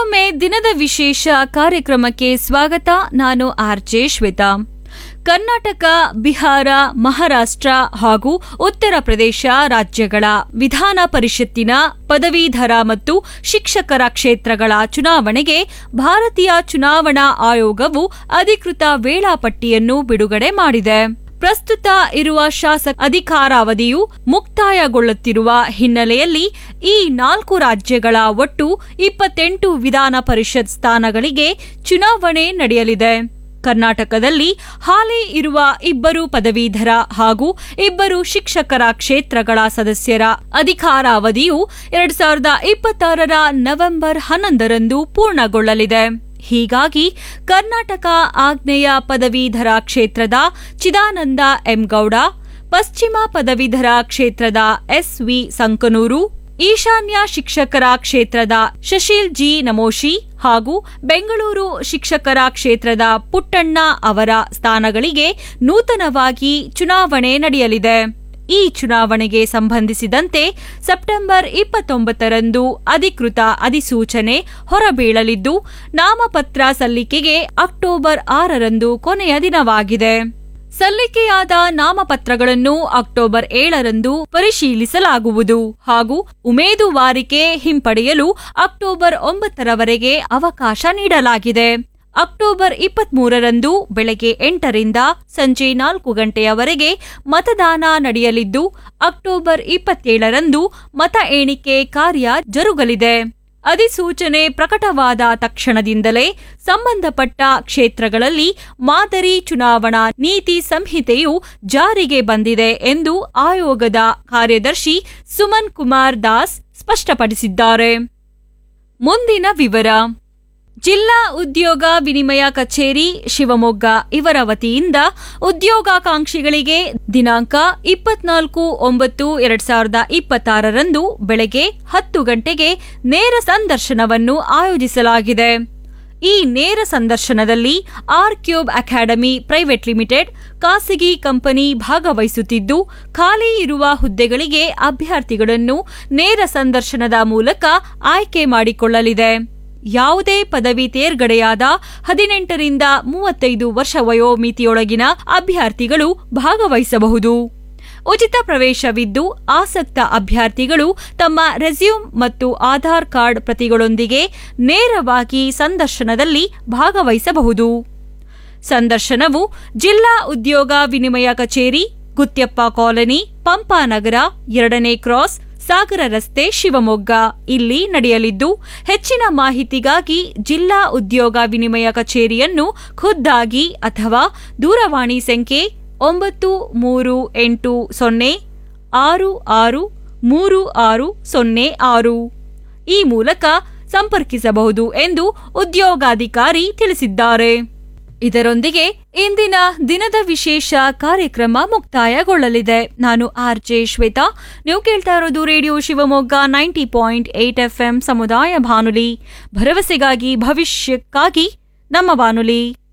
ಮತ್ತೊಮ್ಮೆ ದಿನದ ವಿಶೇಷ ಕಾರ್ಯಕ್ರಮಕ್ಕೆ ಸ್ವಾಗತ ನಾನು ಆರ್ ಜೆ ಶ್ವೇತಾ ಕರ್ನಾಟಕ ಬಿಹಾರ ಮಹಾರಾಷ್ಟ್ರ ಹಾಗೂ ಉತ್ತರ ಪ್ರದೇಶ ರಾಜ್ಯಗಳ ವಿಧಾನ ಪರಿಷತ್ತಿನ ಪದವೀಧರ ಮತ್ತು ಶಿಕ್ಷಕರ ಕ್ಷೇತ್ರಗಳ ಚುನಾವಣೆಗೆ ಭಾರತೀಯ ಚುನಾವಣಾ ಆಯೋಗವು ಅಧಿಕೃತ ವೇಳಾಪಟ್ಟಿಯನ್ನು ಬಿಡುಗಡೆ ಮಾಡಿದೆ ಪ್ರಸ್ತುತ ಇರುವ ಶಾಸಕ ಅಧಿಕಾರಾವಧಿಯು ಮುಕ್ತಾಯಗೊಳ್ಳುತ್ತಿರುವ ಹಿನ್ನೆಲೆಯಲ್ಲಿ ಈ ನಾಲ್ಕು ರಾಜ್ಯಗಳ ಒಟ್ಟು ಇಪ್ಪತ್ತೆಂಟು ವಿಧಾನ ಪರಿಷತ್ ಸ್ಥಾನಗಳಿಗೆ ಚುನಾವಣೆ ನಡೆಯಲಿದೆ ಕರ್ನಾಟಕದಲ್ಲಿ ಹಾಲಿ ಇರುವ ಇಬ್ಬರು ಪದವೀಧರ ಹಾಗೂ ಇಬ್ಬರು ಶಿಕ್ಷಕರ ಕ್ಷೇತ್ರಗಳ ಸದಸ್ಯರ ಅಧಿಕಾರಾವಧಿಯು ಎರಡ್ ಸಾವಿರದ ಇಪ್ಪತ್ತಾರರ ನವೆಂಬರ್ ಹನ್ನೊಂದರಂದು ಪೂರ್ಣಗೊಳ್ಳಲಿದೆ ಹೀಗಾಗಿ ಕರ್ನಾಟಕ ಆಗ್ನೇಯ ಪದವೀಧರ ಕ್ಷೇತ್ರದ ಚಿದಾನಂದ ಎಂಗೌಡ ಪಶ್ಚಿಮ ಪದವೀಧರ ಕ್ಷೇತ್ರದ ಎಸ್ವಿ ಸಂಕನೂರು ಈಶಾನ್ಯ ಶಿಕ್ಷಕರ ಕ್ಷೇತ್ರದ ಶಶೀಲ್ ಜಿ ನಮೋಶಿ ಹಾಗೂ ಬೆಂಗಳೂರು ಶಿಕ್ಷಕರ ಕ್ಷೇತ್ರದ ಪುಟ್ಟಣ್ಣ ಅವರ ಸ್ಥಾನಗಳಿಗೆ ನೂತನವಾಗಿ ಚುನಾವಣೆ ನಡೆಯಲಿದೆ ಈ ಚುನಾವಣೆಗೆ ಸಂಬಂಧಿಸಿದಂತೆ ಸೆಪ್ಟೆಂಬರ್ ಇಪ್ಪತ್ತೊಂಬತ್ತರಂದು ಅಧಿಕೃತ ಅಧಿಸೂಚನೆ ಹೊರಬೀಳಲಿದ್ದು ನಾಮಪತ್ರ ಸಲ್ಲಿಕೆಗೆ ಅಕ್ಟೋಬರ್ ಆರರಂದು ಕೊನೆಯ ದಿನವಾಗಿದೆ ಸಲ್ಲಿಕೆಯಾದ ನಾಮಪತ್ರಗಳನ್ನು ಅಕ್ಟೋಬರ್ ಏಳರಂದು ಪರಿಶೀಲಿಸಲಾಗುವುದು ಹಾಗೂ ಉಮೇದುವಾರಿಕೆ ಹಿಂಪಡೆಯಲು ಅಕ್ಟೋಬರ್ ಒಂಬತ್ತರವರೆಗೆ ಅವಕಾಶ ನೀಡಲಾಗಿದೆ ಅಕ್ಟೋಬರ್ ಇಪ್ಪತ್ಮೂರರಂದು ಬೆಳಗ್ಗೆ ಎಂಟರಿಂದ ಸಂಜೆ ನಾಲ್ಕು ಗಂಟೆಯವರೆಗೆ ಮತದಾನ ನಡೆಯಲಿದ್ದು ಅಕ್ಟೋಬರ್ ಇಪ್ಪತ್ತೇಳರಂದು ಮತ ಎಣಿಕೆ ಕಾರ್ಯ ಜರುಗಲಿದೆ ಅಧಿಸೂಚನೆ ಪ್ರಕಟವಾದ ತಕ್ಷಣದಿಂದಲೇ ಸಂಬಂಧಪಟ್ಟ ಕ್ಷೇತ್ರಗಳಲ್ಲಿ ಮಾದರಿ ಚುನಾವಣಾ ನೀತಿ ಸಂಹಿತೆಯು ಜಾರಿಗೆ ಬಂದಿದೆ ಎಂದು ಆಯೋಗದ ಕಾರ್ಯದರ್ಶಿ ಸುಮನ್ ಕುಮಾರ್ ದಾಸ್ ಸ್ಪಷ್ಟಪಡಿಸಿದ್ದಾರೆ ಮುಂದಿನ ವಿವರ ಜಿಲ್ಲಾ ಉದ್ಯೋಗ ವಿನಿಮಯ ಕಚೇರಿ ಶಿವಮೊಗ್ಗ ಇವರ ವತಿಯಿಂದ ಉದ್ಯೋಗಾಕಾಂಕ್ಷಿಗಳಿಗೆ ದಿನಾಂಕ ಇಪ್ಪತ್ನಾಲ್ಕು ಒಂಬತ್ತು ಎರಡ್ ಸಾವಿರದ ಇಪ್ಪತ್ತಾರರಂದು ಬೆಳಗ್ಗೆ ಹತ್ತು ಗಂಟೆಗೆ ನೇರ ಸಂದರ್ಶನವನ್ನು ಆಯೋಜಿಸಲಾಗಿದೆ ಈ ನೇರ ಸಂದರ್ಶನದಲ್ಲಿ R cube academy private limited ಖಾಸಗಿ ಕಂಪನಿ ಭಾಗವಹಿಸುತ್ತಿದ್ದು ಖಾಲಿ ಇರುವ ಹುದ್ದೆಗಳಿಗೆ ಅಭ್ಯರ್ಥಿಗಳನ್ನು ನೇರ ಸಂದರ್ಶನದ ಮೂಲಕ ಆಯ್ಕೆ ಮಾಡಿಕೊಳ್ಳಲಿದೆ ಯಾವುದೇ ಪದವಿ ತೇರ್ಗಡೆಯಾದ ಹದಿನೆಂಟರಿಂದ ಮೂವತ್ತೈದು ವರ್ಷ ವಯೋಮಿತಿಯೊಳಗಿನ ಅಭ್ಯರ್ಥಿಗಳು ಭಾಗವಹಿಸಬಹುದು ಉಚಿತ ಪ್ರವೇಶವಿದ್ದು ಆಸಕ್ತ ಅಭ್ಯರ್ಥಿಗಳು ತಮ್ಮ ರೆಸ್ಯೂಮ್ ಮತ್ತು ಆಧಾರ್ ಕಾರ್ಡ್ ಪ್ರತಿಗಳೊಂದಿಗೆ ನೇರವಾಗಿ ಸಂದರ್ಶನದಲ್ಲಿ ಭಾಗವಹಿಸಬಹುದು ಸಂದರ್ಶನವು ಜಿಲ್ಲಾ ಉದ್ಯೋಗ ವಿನಿಮಯ ಕಚೇರಿ ಗುತ್ಯಪ್ಪ ಕಾಲನಿ ಪಂಪಾನಗರ ಎರಡನೇ ಕ್ರಾಸ್ ಸಾಗರ ರಸ್ತೆ ಶಿವಮೊಗ್ಗ ಇಲ್ಲಿ ನಡೆಯಲಿದ್ದು ಹೆಚ್ಚಿನ ಮಾಹಿತಿಗಾಗಿ ಜಿಲ್ಲಾ ಉದ್ಯೋಗ ವಿನಿಮಯ ಕಚೇರಿಯನ್ನು ಖುದ್ದಾಗಿ ಅಥವಾ ದೂರವಾಣಿ ಸಂಖ್ಯೆ ಒಂಬತ್ತು ಮೂರು ಎಂಟು ಸೊನ್ನೆ ಆರು ಆರು ಮೂರು ಆರು ಸೊನ್ನೆ ಆರು ಈ ಮೂಲಕ ಸಂಪರ್ಕಿಸಬಹುದು ಎಂದು ಉದ್ಯೋಗಾಧಿಕಾರಿ ತಿಳಿಸಿದ್ದಾರೆ ಇದರೊಂದಿಗೆ ಇಂದಿನ ದಿನದ ವಿಶೇಷ ಕಾರ್ಯಕ್ರಮ ಮುಕ್ತಾಯಗೊಳ್ಳಲಿದೆ ನಾನು ಆರ್ ಜೆ ಶ್ವೇತಾ ನೀವು ಕೇಳ್ತಾ ಇರೋದು radio Shivamogga ninety point eight F ಸಮುದಾಯ ಬಾನುಲಿ ಭರವಸೆಗಾಗಿ ಭವಿಷ್ಯಕ್ಕಾಗಿ ನಮ್ಮ ಬಾನುಲಿ